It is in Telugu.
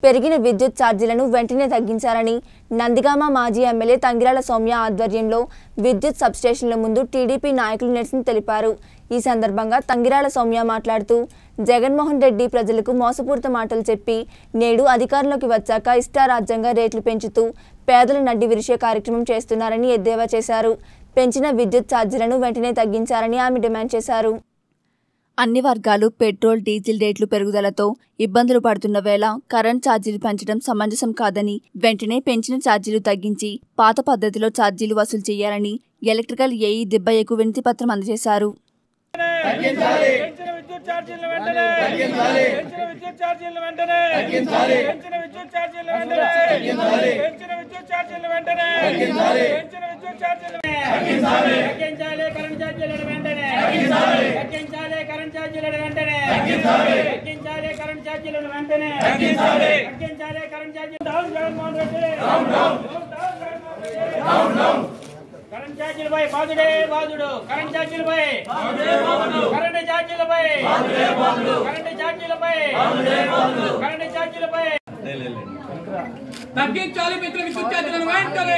పెరిగిన విద్యుత్ ఛార్జీలను వెంటనే తగ్గించాలని నందిగామ మాజీ ఎమ్మెల్యే తంగిరాల సౌమ్య ఆధ్వర్యంలో విద్యుత్ సబ్స్టేషన్ల ముందు టీడీపీ నాయకులు నిరసన తెలిపారు ఈ సందర్భంగా తంగిరాల సౌమ్య మాట్లాడుతూ జగన్మోహన్ రెడ్డి ప్రజలకు మోసపూరిత మాటలు చెప్పి నేడు అధికారంలోకి వచ్చాక ఇష్టారాజ్యంగా రేట్లు పెంచుతూ పేదల నడ్డి విరిచే కార్యక్రమం చేస్తున్నారని ఎద్దేవా చేశారు పెంచిన విద్యుత్ ఛార్జీలను వెంటనే తగ్గించాలని ఆమె డిమాండ్ చేశారు అన్ని వర్గాలు పెట్రోల్ డీజిల్ రేట్లు పెరుగుదలతో ఇబ్బందులు పడుతున్న వేళ కరెంట్ ఛార్జీలు పెంచడం సమంజసం కాదని వెంటనే పెంచిన ఛార్జీలు తగ్గించి పాత పద్ధతిలో ఛార్జీలు వసూలు చేయాలని ఎలక్ట్రికల్ ఏఈ దిబ్బయ్యకు వినతి పత్రం అందజేశారు పెంచిన విద్యుత్ ఛార్జీలను వెంటనే పెంచిన విద్యుత్ ఛార్జీలను వెంటనే పెంచిన విద్యుత్ ఛార్జీలను వెంటనే పెంచిన విద్యుత్ ఛార్జీలను వెంటనే పెంచిన విద్యుత్ ఛార్జీలను తగ్గించాలి కరెంట్ ఛార్జీలను వెంటనే తగ్గించాలి కరెంట్ ఛార్జీలను వెంటనే తగ్గించాలి కరెంట్ ఛార్జీలను వెంటనే తగ్గించాలి కరెంట్ ఛార్జీలు down Jaganmohan Reddy down down Jaganmohan Reddy current ఛార్జీలపై బాధుడే బాధుడు కరెంట్ ఛార్జీలపై కరెంట్ ఛార్జీలపై కరెంట్ ఛార్జీలపై కరెంట్ ఛార్జీలపై తగ్గించాలి మిత్ర విద్యుత్ ఛార్జీలను వెంటనే